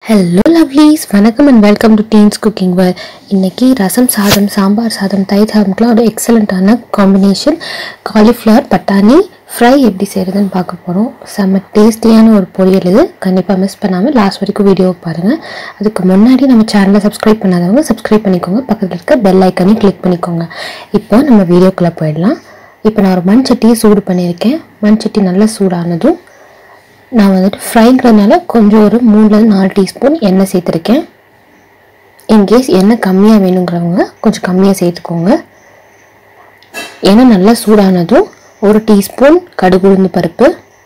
hello lovelies வணக்கம் and welcome to teens cooking where இன்னைக்கு ரசம் சாதம் சாம்பார் சாதம் தயிர் சாதம்க்குலாம் ஒரு எக்ஸலண்ட்டான காம்பினேஷன் காலிஃப்ளவர் பட்டாணி ஃப்ரை எப்படி செய்கிறதுன்னு பார்க்க போகிறோம் செம்ம டேஸ்டியான ஒரு பொரியல் இது கண்டிப்பாக மிஸ் பண்ணாமல் லாஸ்ட் வரைக்கும் வீடியோ பாருங்கள் அதுக்கு முன்னாடி நம்ம சேனலை சப்ஸ்கிரைப் பண்ணாதவங்க சப்ஸ்கிரைப் பண்ணிக்கோங்க பக்கத்தில் இருக்க பெல் ஐக்கனையும் கிளிக் பண்ணிக்கோங்க இப்போ நம்ம வீடியோக்குள்ளே போயிடலாம் இப்போ நான் ஒரு மண் சட்டியை சூடு பண்ணியிருக்கேன் மண் சட்டி நல்லா சூடானதும் நான் வந்துட்டு ஃப்ரைங்கிறதுனால கொஞ்சம் ஒரு மூணுலேருந்து நாலு டீஸ்பூன் எண்ணெய் சேர்த்துருக்கேன் இன்கேஸ் எண்ணெய் கம்மியாக வேணுங்கிறவங்க கொஞ்சம் கம்மியாக சேர்த்துக்கோங்க எண்ணெய் நல்லா சூடானதும் ஒரு டீஸ்பூன் கடுகு உளுந்து பருப்பு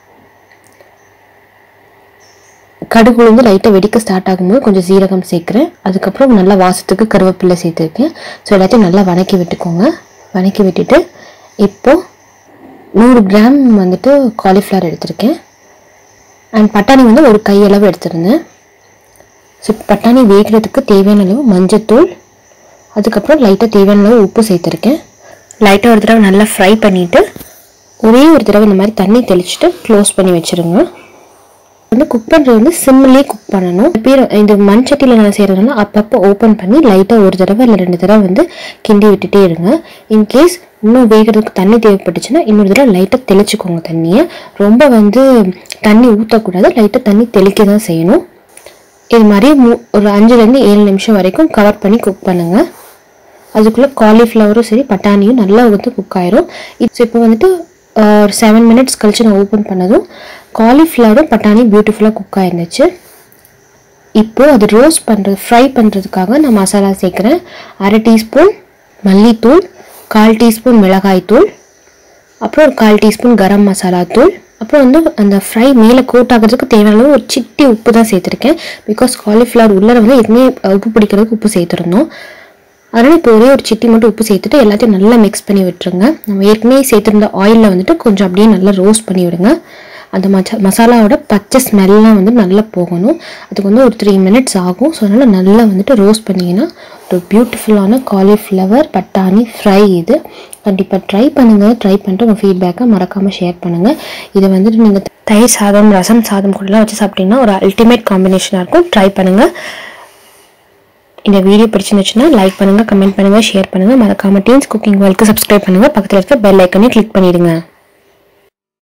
கடுகு உளுந்து லைட்டாக வெடிக்க ஸ்டார்ட் ஆகும்போது கொஞ்சம் சீரகம் சேர்க்குறேன் அதுக்கப்புறம் நல்லா வாசத்துக்கு கருவேப்பிலை சேர்த்துருக்கேன் ஸோ எல்லாத்தையும் நல்லா வதக்கி விட்டுக்கோங்க வதக்கி விட்டுட்டு இப்போ நூறு கிராம் வந்துட்டு காலிஃப்ளவர் எடுத்திருக்கேன் அண்ட் பட்டாணி வந்து ஒரு கையளவு எடுத்திருந்தேன் ஸோ பட்டாணி வேகிறதுக்கு தேவையான அளவு மஞ்சத்தூள் அதுக்கப்புறம் லைட்டாக தேவையான அளவு உப்பு சேர்த்துருக்கேன் லைட்டாக ஒரு தடவை நல்லா ஃப்ரை பண்ணிவிட்டு ஒரே ஒரு தடவை இந்த மாதிரி தண்ணி தெளிச்சுட்டு க்ளோஸ் பண்ணி வச்சுருங்க வந்து குக் பண்ணுறது வந்து சிம்மிலே குக் பண்ணணும் பேர் இந்த மண் சட்டியில் நான் செய்கிறதுனால அப்பப்போ ஓப்பன் பண்ணி லைட்டாக ஒரு தடவை இல்லை ரெண்டு தடவை வந்து கிண்டி விட்டுட்டே இருங்க இன்கேஸ் இன்னும் வேகிறதுக்கு தண்ணி தேவைப்பட்டுச்சுன்னா இன்னொரு தடவை லைட்டாக தெளிச்சுக்கோங்க தண்ணியை ரொம்ப வந்து தண்ணி ஊற்றக்கூடாது லைட்டாக தண்ணி தெளிக்க தான் செய்யணும் இது மாதிரி மூ ஒரு அஞ்சுலேருந்து ஏழு நிமிஷம் வரைக்கும் கவர் பண்ணி குக் பண்ணுங்கள் அதுக்குள்ளே காலிஃப்ளவரும் சரி பட்டாணியும் நல்லா வந்து குக் ஆயிரும் இட்ஸ் இப்போ வந்துட்டு ஆஹ், ஒரு செவன் மினிட்ஸ் கழிச்சு நான் ஓப்பன் பண்ணதும் காலிஃப்ளவரும் பட்டாணி பியூட்டிஃபுல்லாக குக் ஆயிருந்துச்சு இப்போ அது ரோஸ்ட் பண்ணுறது ஃப்ரை பண்ணுறதுக்காக நான் மசாலா சேர்க்குறேன் அரை டீஸ்பூன் மல்லித்தூள் கால் டீஸ்பூன் மிளகாய்த்தூள் அப்புறம் ஒரு கால் டீஸ்பூன் கரம் மசாலா தூள் அப்புறம் வந்து அந்த ஃப்ரை மேலே கோட் ஆகிறதுக்கு தேவையான அளவு ஒரு சிட்டி உப்பு தான் சேர்த்துருக்கேன் பிகாஸ் காலிஃப்ளவர் உள்ளே வந்து எதுவுமே உப்பு பிடிக்கிறதுக்கு உப்பு சேர்த்துருந்தோம் அதனால் இப்போ ஒரே ஒரு சிட்டி மட்டும் உப்பு சேர்த்துட்டு எல்லாத்தையும் நல்லா மிக்ஸ் பண்ணி விட்டுருங்க நம்ம ஏற்கனவே சேர்த்துருந்த ஆயிலில் வந்துட்டு கொஞ்சம் அப்படியே நல்லா ரோஸ்ட் பண்ணி விடுங்க அந்த மச்சா மசாலாவோட பச்சை ஸ்மெல்லாம் வந்து நல்லா போகணும் அதுக்கு வந்து ஒரு த்ரீ மினிட்ஸ் ஆகும் ஸோ அதனால் நல்லா வந்துட்டு ரோஸ்ட் பண்ணிங்கன்னா ஒரு பியூட்டிஃபுல்லான காலிஃப்ளவர் பட்டாணி ஃப்ரை இது கண்டிப்பாக ட்ரை பண்ணுங்கள் ட்ரை பண்ணிட்டு உங்கள் ஃபீட்பேக்கை மறக்காமல் ஷேர் பண்ணுங்கள் இதை வந்துட்டு நீங்கள் தயிர் சாதம் ரசம் சாதம் கூடலாம் வச்சு சாப்பிட்டீங்கன்னா ஒரு அல்டிமேட் காம்பினேஷனாக இருக்கும் ட்ரை பண்ணுங்கள் இந்த வீடியோ பிடிச்சிருந்துச்சுன்னா லைக் பண்ணுங்கள் கமெண்ட் பண்ணுங்கள் ஷேர் பண்ணுங்கள் மறக்காமல் டீன்ஸ் குக்கிங் வேர்ல்க்கு சப்ஸ்கிரைப் பண்ணுங்கள் பக்கத்தில் இருக்க பெல் ஐக்கனே கிளிக் பண்ணிடுங்க